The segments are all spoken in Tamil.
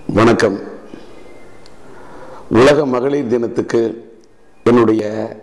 வணக்கம் உலக மகளிர் தினத்துக்கு என்னுடைய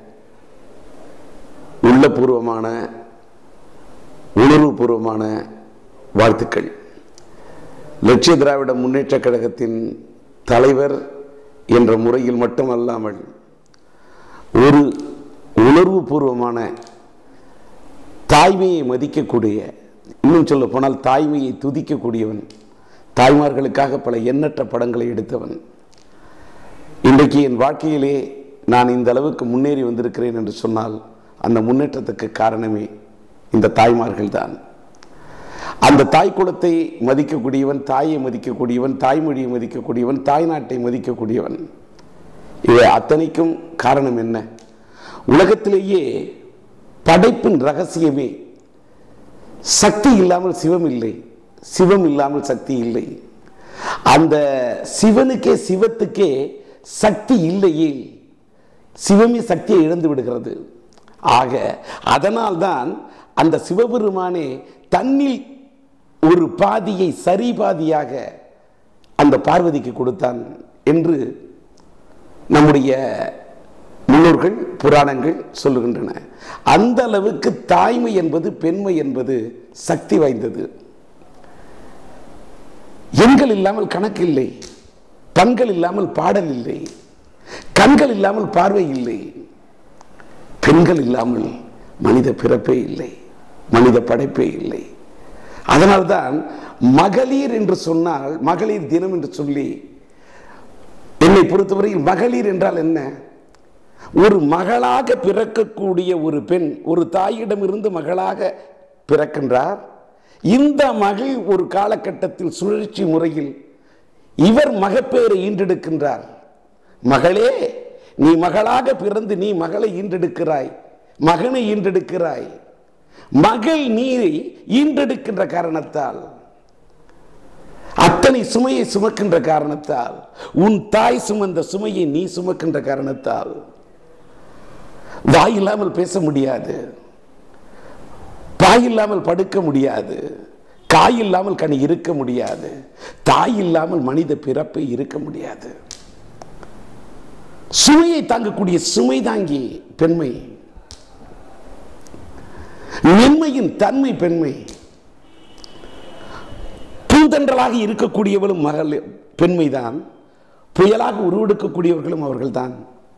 உள்ளபூர்வமான உணர்வுபூர்வமான வாழ்த்துக்கள் லட்சிய திராவிட முன்னேற்ற கழகத்தின் தலைவர் என்ற முறையில் மட்டுமல்லாமல் ஒரு உணர்வுபூர்வமான தாய்மையை மதிக்கக்கூடிய இன்னும் சொல்ல போனால் தாய்மையை துதிக்கக்கூடியவன் தாய்மார்களுக்காக பல எண்ணற்ற படங்களை எடுத்தவன் இன்றைக்கு என் வாழ்க்கையிலே நான் இந்த அளவுக்கு முன்னேறி வந்திருக்கிறேன் என்று சொன்னால் அந்த முன்னேற்றத்துக்கு காரணமே இந்த தாய்மார்கள் தான் அந்த தாய் குலத்தை மதிக்கக்கூடியவன் தாயை மதிக்கக்கூடியவன் தாய்மொழியை மதிக்கக்கூடியவன் தாய்நாட்டை மதிக்கக்கூடியவன் இவை அத்தனைக்கும் காரணம் என்ன உலகத்திலேயே படைப்பின் ரகசியமே சக்தி இல்லாமல் சிவம் இல்லை சிவம் இல்லாமல் சக்தி இல்லை அந்த சிவனுக்கே சிவத்துக்கே சக்தி இல்லையே சிவமே சக்தியை இழந்து விடுகிறது ஆக அதனால்தான் அந்த சிவபெருமானே தன்னில் ஒரு பாதியை சரி பாதியாக அந்த பார்வதிக்கு கொடுத்தான் என்று நம்முடைய முன்னோர்கள் புராணங்கள் சொல்லுகின்றன அந்த அளவுக்கு தாய்மை என்பது பெண்மை என்பது சக்தி வாய்ந்தது எண்கள் இல்லாமல் கணக்கு இல்லை பண்கள் இல்லாமல் பாடல் இல்லை கண்கள் இல்லாமல் பார்வை இல்லை பெண்கள் இல்லாமல் மனித பிறப்பே இல்லை மனித படைப்பே இல்லை அதனால்தான் மகளிர் என்று சொன்னால் மகளிர் தினம் என்று சொல்லி என்னை பொறுத்தவரையில் மகளிர் என்றால் என்ன ஒரு மகளாக பிறக்கக்கூடிய ஒரு பெண் ஒரு தாயிடமிருந்து மகளாக பிறக்கின்றார் இந்த மகள் ஒரு காலகட்டத்தில் சுழற்சி முறையில் இவர் மகப்பேரை ஈன்றெடுக்கின்றார் மகளே நீ மகளாக பிறந்து நீ மகளை ஈன்றெடுக்கிறாய் மகனை ஈன்றெடுக்கிறாய் மகள் நீரை ஈன்றெடுக்கின்ற காரணத்தால் அத்தனை சுமையை சுமக்கின்ற காரணத்தால் உன் தாய் சுமந்த சுமையை நீ சுமக்கின்ற காரணத்தால் வாய் இல்லாமல் பேச முடியாது பாய் இல்லாமல் படுக்க முடியாது காய் இல்லாமல் கனி இருக்க முடியாது தாய் இல்லாமல் மனித பிறப்பை இருக்க முடியாது சுமையை தாங்கக்கூடிய சுமை தாங்கி பெண்மை மென்மையின் தன்மை பெண்மை பூந்தன்றலாக இருக்கக்கூடியவளும் மகள் பெண்மைதான் புயலாக உருவெடுக்கக்கூடியவர்களும் அவர்கள்தான்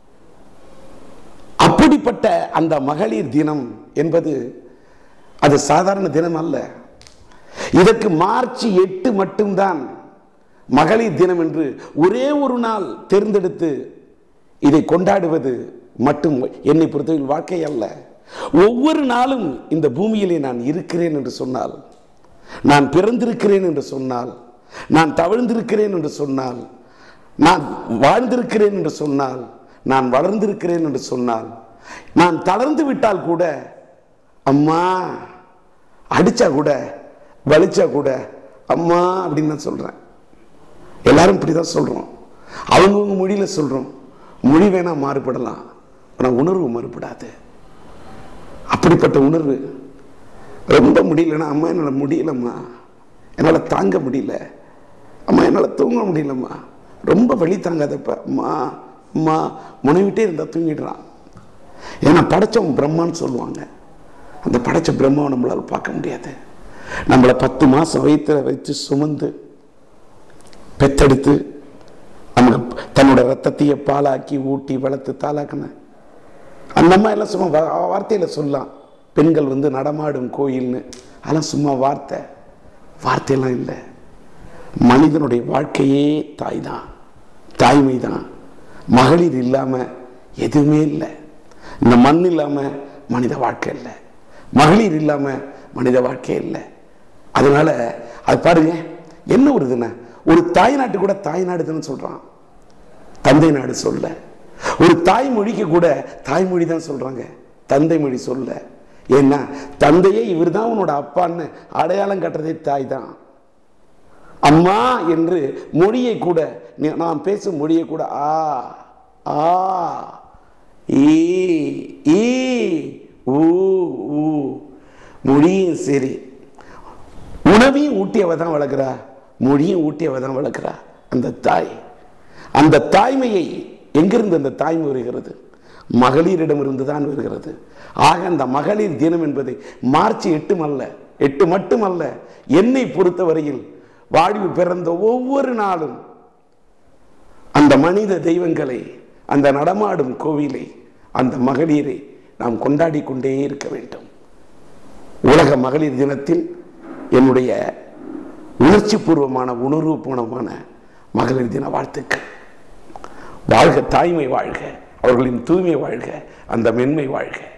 அப்படிப்பட்ட அந்த மகளிர் தினம் என்பது அது சாதாரண தினம் அல்ல இதற்கு மார்ச் எட்டு மட்டும்தான் மகளிர் தினம் என்று ஒரே ஒரு நாள் தேர்ந்தெடுத்து இதை கொண்டாடுவது மட்டும் என்னை பொறுத்தவரை வாழ்க்கை அல்ல ஒவ்வொரு நாளும் இந்த பூமியிலே நான் இருக்கிறேன் என்று சொன்னால் நான் பிறந்திருக்கிறேன் என்று சொன்னால் நான் தவழ்ந்திருக்கிறேன் என்று சொன்னால் நான் வாழ்ந்திருக்கிறேன் என்று சொன்னால் நான் வளர்ந்திருக்கிறேன் என்று சொன்னால் நான் தளர்ந்து விட்டால் கூட அம்மா அடிச்சா கூட வலிச்சா கூட அம்மா அப்படின்னு நான் சொல்றேன் எல்லாரும் இப்படிதான் சொல்றோம் அவங்கவுங்க மொழியில சொல்றோம் மொழி வேணா மாறுபடலாம் ஆனால் உணர்வு மாறுபடாது அப்படிப்பட்ட உணர்வு ரொம்ப முடியலன்னா அம்மா என்னால் முடியலம்மா என்னால் தாங்க முடியல அம்மா என்னால் தூங்க முடியலம்மா ரொம்ப வழி தாங்காதப்ப அம்மா அம்மா முனைவிட்டே இருந்தால் தூங்கிடுறான் ஏன்னா படைச்சவன் பிரம்மான்னு சொல்லுவாங்க அந்த படைச்ச பிரம்மாவை நம்மளால் பார்க்க முடியாது நம்மளை பத்து மாதம் வயிற்றுல வச்சு சுமந்து பெத்தெடுத்து நமக்கு தன்னோட ரத்தத்தையே பாலாக்கி ஊட்டி வளர்த்து தாளாக்கின அந்த அம்மா எல்லாம் சும்மா வா- வார்த்தையில சொல்லலாம் பெண்கள் வந்து நடமாடும் கோயில்னு அதெல்லாம் சும்மா வார்த்தை வார்த்தையெல்லாம் இல்லை மனிதனுடைய வாழ்க்கையே தாய் தான் தாய்மை தான் மகளிர் இல்லாம எதுவுமே இல்லை இந்த மண் இல்லாம மனித வாழ்க்கை இல்லை மகளிர் இல்லாம மனித வாழ்க்கை இல்லை அதனால அது பாருங்க என்ன ஒரு இதுன்னா ஒரு தாய் நாட்டு கூட தாய் நாடுதுன்னு சொல்றான் தந்தை நாடு சொல்ல ஒரு தாய்மொழிக்கு கூட தாய்மொழி தான் சொல்றாங்க தந்தை மொழி சொல்ல ஏன்னா தந்தையே இவர் தான் உன்னோட அப்பான்னு அடையாளம் கட்டுறதே தாய் தான் அம்மா என்று மொழியை கூட நீ- நாம் பேசும் மொழியை கூட ஆ ஆ ஈ ஈ ஊ ஊ மொழியும் சரி உணவையும் ஊட்டியவ தான் வளர்க்குறா மொழியும் ஊட்டியவ தான் வளர்க்குறா அந்த தாய் அந்த தாய்மையை எங்கிருந்து அந்த தாய்மை வருகிறது மகளிரிடமிருந்து தான் வருகிறது ஆக அந்த மகளிர் தினம் என்பதை மார்ச் எட்டு அல்ல எட்டு மட்டுமல்ல என்னை பொறுத்தவரையில் வாழ்வில் பிறந்த ஒவ்வொரு நாளும் அந்த மனித தெய்வங்களை அந்த நடமாடும் கோவிலை அந்த மகளிரை நாம் கொண்டாடி கொண்டே இருக்க வேண்டும் உலக மகளிர் தினத்தில் என்னுடைய உணர்ச்சி பூர்வமான உணர்வுபூர்வமான மகளிர் தின வாழ்த்துக்கள் வாழ்க தாய்மை வாழ்க அவர்களின் தூய்மை வாழ்க அந்த மென்மை வாழ்க